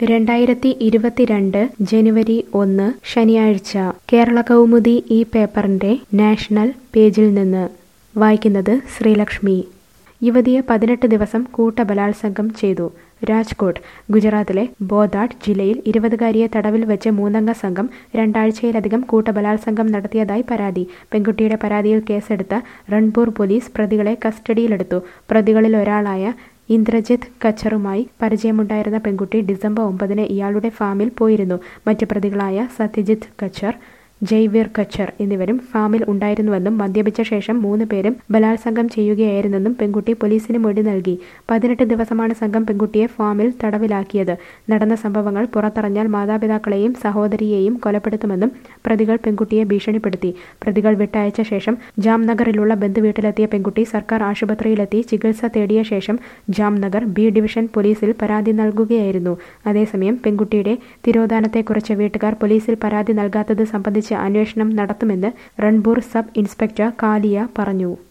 രണ്ടായിരത്തി ഇരുപത്തിരണ്ട് ജനുവരി ഒന്ന് ശനിയാഴ്ച കേരള കൗമുദി ഈ പേപ്പറിന്റെ നാഷണൽ പേജിൽ നിന്ന് വായിക്കുന്നത് ശ്രീലക്ഷ്മി യുവതിയെ പതിനെട്ട് ദിവസം കൂട്ടബലാത്സംഗം ചെയ്തു രാജ്കോട്ട് ഗുജറാത്തിലെ ബോദാഡ് ജില്ലയിൽ ഇരുപതുകാരിയെ തടവിൽ വെച്ച് മൂന്നംഗ സംഘം രണ്ടാഴ്ചയിലധികം കൂട്ടബലാത്സംഗം നടത്തിയതായി പരാതി പെൺകുട്ടിയുടെ പരാതിയിൽ കേസെടുത്ത റൺപൂർ പോലീസ് പ്രതികളെ കസ്റ്റഡിയിലെടുത്തു പ്രതികളിൽ ഒരാളായ ഇന്ദ്രജിത്ത് കച്ചറുമായി പരിചയമുണ്ടായിരുന്ന പെൺകുട്ടി ഡിസംബർ ഒമ്പതിന് ഇയാളുടെ ഫാമിൽ പോയിരുന്നു മറ്റ് പ്രതികളായ സത്യജിത്ത് കച്ചർ ജയ്വീർ കച്ചർ എന്നിവരും ഫാമിൽ ഉണ്ടായിരുന്നുവെന്നും മദ്യപിച്ച ശേഷം മൂന്ന് പേരും ബലാത്സംഗം ചെയ്യുകയായിരുന്നെന്നും പെൺകുട്ടി പോലീസിന് മൊഴി നൽകി പതിനെട്ട് ദിവസമാണ് സംഘം പെൺകുട്ടിയെ ഫാമിൽ തടവിലാക്കിയത് നടന്ന സംഭവങ്ങൾ പുറത്തറിഞ്ഞാൽ മാതാപിതാക്കളെയും സഹോദരിയെയും കൊലപ്പെടുത്തുമെന്നും പ്രതികൾ പെൺകുട്ടിയെ ഭീഷണിപ്പെടുത്തി പ്രതികൾ വിട്ടയച്ച ശേഷം ജാംനഗറിലുള്ള ബന്ധുവീട്ടിലെത്തിയ പെൺകുട്ടി സർക്കാർ ആശുപത്രിയിലെത്തി ചികിത്സ തേടിയ ശേഷം ജാംനഗർ ബി ഡിവിഷൻ പോലീസിൽ പരാതി നൽകുകയായിരുന്നു അതേസമയം പെൺകുട്ടിയുടെ തിരോധാനത്തെക്കുറിച്ച് വീട്ടുകാർ പോലീസിൽ പരാതി നൽകാത്തത് സംബന്ധിച്ച് അന്വേഷണം നടത്തുമെന്ന് റൺപൂർ സബ് ഇൻസ്പെക്ടർ കാലിയ പറഞ്ഞു